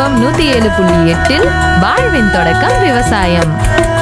FM நூத்தி ஏழு புள்ளி எட்டில் வாழ்வின் தொடக்கம் விவசாயம்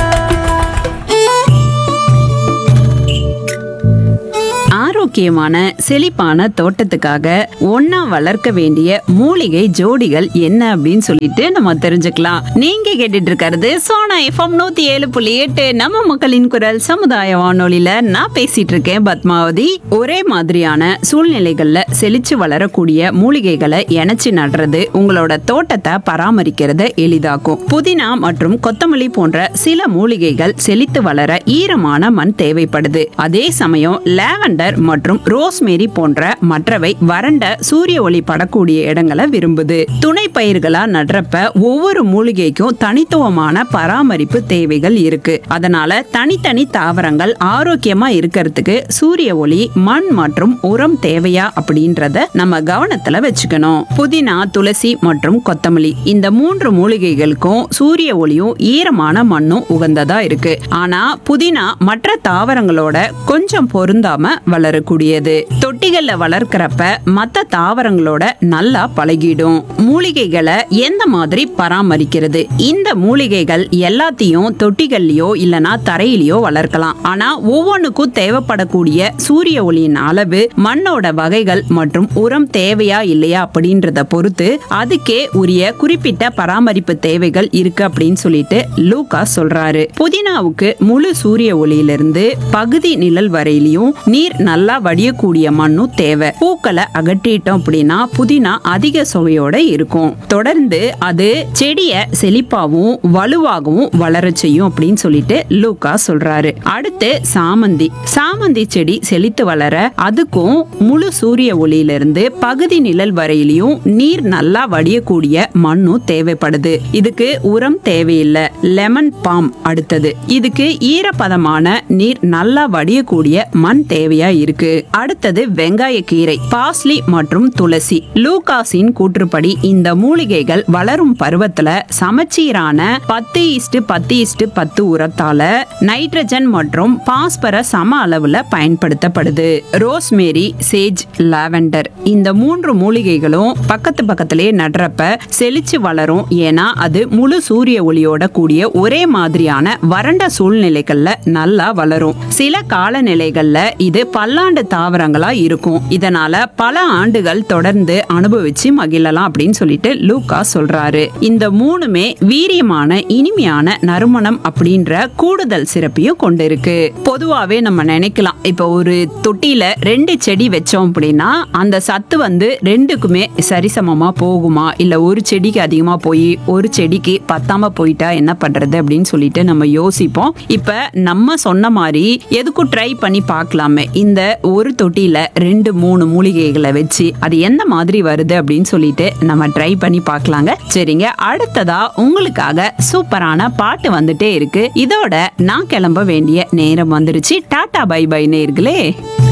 ஆரோக்கியமான செழிப்பான தோட்டத்துக்காக ஒன்னா வளர்க்க வேண்டிய மூலிகை ஜோடிகள் என்ன அப்படின்னு சொல்லிட்டு நம்ம தெரிஞ்சுக்கலாம் நீங்க கேட்டுட்டு இருக்கிறது சோனா எஃப்எம் நூத்தி ஏழு புள்ளி எட்டு நம்ம மக்களின் குரல் சமுதாய வானொலியில நான் பேசிட்டு இருக்கேன் பத்மாவதி ஒரே மாதிரியான சூழ்நிலைகள்ல செழிச்சு வளரக்கூடிய மூலிகைகளை இணைச்சு நடுறது உங்களோட தோட்டத்தை பராமரிக்கிறத எளிதாக்கும் புதினா மற்றும் கொத்தமல்லி போன்ற சில மூலிகைகள் செழித்து வளர ஈரமான மண் தேவைப்படுது அதே சமயம் லாவெண்டர் மற்றும் ரோஸ்மேரி போன்ற மற்றவை வறண்ட சூரிய ஒளி படக்கூடிய இடங்களை விரும்புது துணை பயிர்களா நடுறப்ப ஒவ்வொரு மூலிகைக்கும் தனித்துவமான பராமரிப்பு தேவைகள் இருக்கு அதனால தனித்தனி தாவரங்கள் ஆரோக்கியமா இருக்கிறதுக்கு சூரிய ஒளி மண் மற்றும் உரம் தேவையா அப்படின்றத நம்ம கவனத்துல வச்சுக்கணும் புதினா துளசி மற்றும் கொத்தமல்லி இந்த மூன்று மூலிகைகளுக்கும் சூரிய ஒளியும் ஈரமான மண்ணும் உகந்ததா இருக்கு ஆனா புதினா மற்ற தாவரங்களோட கொஞ்சம் பொருந்தாம வளரக்கூடியது தொட்டிகள்ல வளர்க்கறப்ப மத்த தாவரங்களோட நல்லா பழகிடும் மூலிகைகளை எந்த மாதிரி பராமரிக்கிறது இந்த மூலிகைகள் எல்லாத்தையும் தொட்டிகள்லயோ இல்லனா தரையிலயோ வளர்க்கலாம் ஆனா ஒவ்வொன்றுக்கும் தேவைப்படக்கூடிய சூரிய ஒளியின் அளவு மண்ணோட வகைகள் மற்றும் உரம் தேவையா இல்லையா அப்படின்றத பொறுத்து அதுக்கே உரிய குறிப்பிட்ட பராமரிப்பு தேவைகள் இருக்கு அப்படின்னு சொல்லிட்டு லூகா சொல்றாரு புதினாவுக்கு முழு சூரிய ஒளியிலிருந்து பகுதி நிழல் வரையிலையும் நீர் நல்லா வடியக்கூடிய மண்ணும் தேவை பூக்களை அகற்றிட்டோம் அப்படின்னா புதினா அதிக சுவையோட இருக்கும் தொடர்ந்து அது செடிய செழிப்பாவும் வலுவாகவும் வளர செய்யும் அப்படின்னு சொல்லிட்டு லூகா சொல்றாரு அடுத்து சாமந்தி சாமந்தி செடி செழித்து வளர அதுக்கும் முழு சூரிய ஒளியிலிருந்து பகுதி நிழல் வரையிலையும் நீர் நல்லா வடியக்கூடிய மண்ணும் தேவைப்படுது இதுக்கு உரம் தேவையில்லை லெமன் பாம் அடுத்தது இதுக்கு ஈரப்பதமான நீர் நல்லா வடியக்கூடிய மண் தேவையா இருக்கு அடுத்தது வெங்காய கீரை பாஸ்லி மற்றும் துளசி லூகாஸின் கூற்றுப்படி இந்த மூலிகைகள் வளரும் பருவத்துல சமச்சீரான பத்து இஸ்டு பத்து இஸ்டு பத்து உரத்தால நைட்ரஜன் மற்றும் பாஸ்பரஸ் சம அளவுல பயன்படுத்தப்படுது ரோஸ்மேரி சேஜ் லாவெண்டர் இந்த மூன்று மூலிகைகளும் பக்கத்து பக்கத்திலே நடுறப்ப செழிச்சு வளரும் ஏன்னா அது முழு சூரிய ஒளியோட கூடிய ஒரே மாதிரியான வறண்ட சூழ்நிலைகள்ல நல்லா வளரும் சில காலநிலைகள்ல இது பல்லாண்டு தாவரங்களா இருக்கும் இதனால பல ஆண்டுகள் தொடர்ந்து அனுபவிச்சு மகிழலாம் அப்படின்னு சொல்லிட்டு லூக்கா சொல்றாரு இந்த மூணுமே வீரியமான இனிமையான நறுமணம் அப்படின்ற கூடுதல் சிறப்பையும் கொண்டிருக்கு பொதுவாவே நம்ம நினைக்கலாம் இப்ப ஒரு தொட்டியில ரெண்டு செடி வச்சோம் அப்படின்னா அந்த சத்து வந்து ரெண்டுக்குமே சரிசமமா போகுமா இல்ல ஒரு செடிக்கு அதிகமா போய் ஒரு செடிக்கு பத்தாம போயிட்டா என்ன பண்றது அப்படின்னு சொல்லிட்டு நம்ம யோசிப்போம் இப்ப நம்ம சொன்ன மாதிரி எதுக்கும் ட்ரை பண்ணி பார்க்கலாமே இந்த ஒரு தொட்டியில ரெண்டு மூணு மூலிகைகளை வச்சு அது எந்த மாதிரி வருது அப்படின்னு சொல்லிட்டு நம்ம ட்ரை பண்ணி பார்க்கலாங்க சரிங்க அடுத்ததா உங்களுக்காக சூப்பரான பாட்டு வந்துட்டே இருக்கு இதோட நான் கிளம்ப வேண்டிய நேரம் வந்துருச்சு டாடா பை பை நேர்களே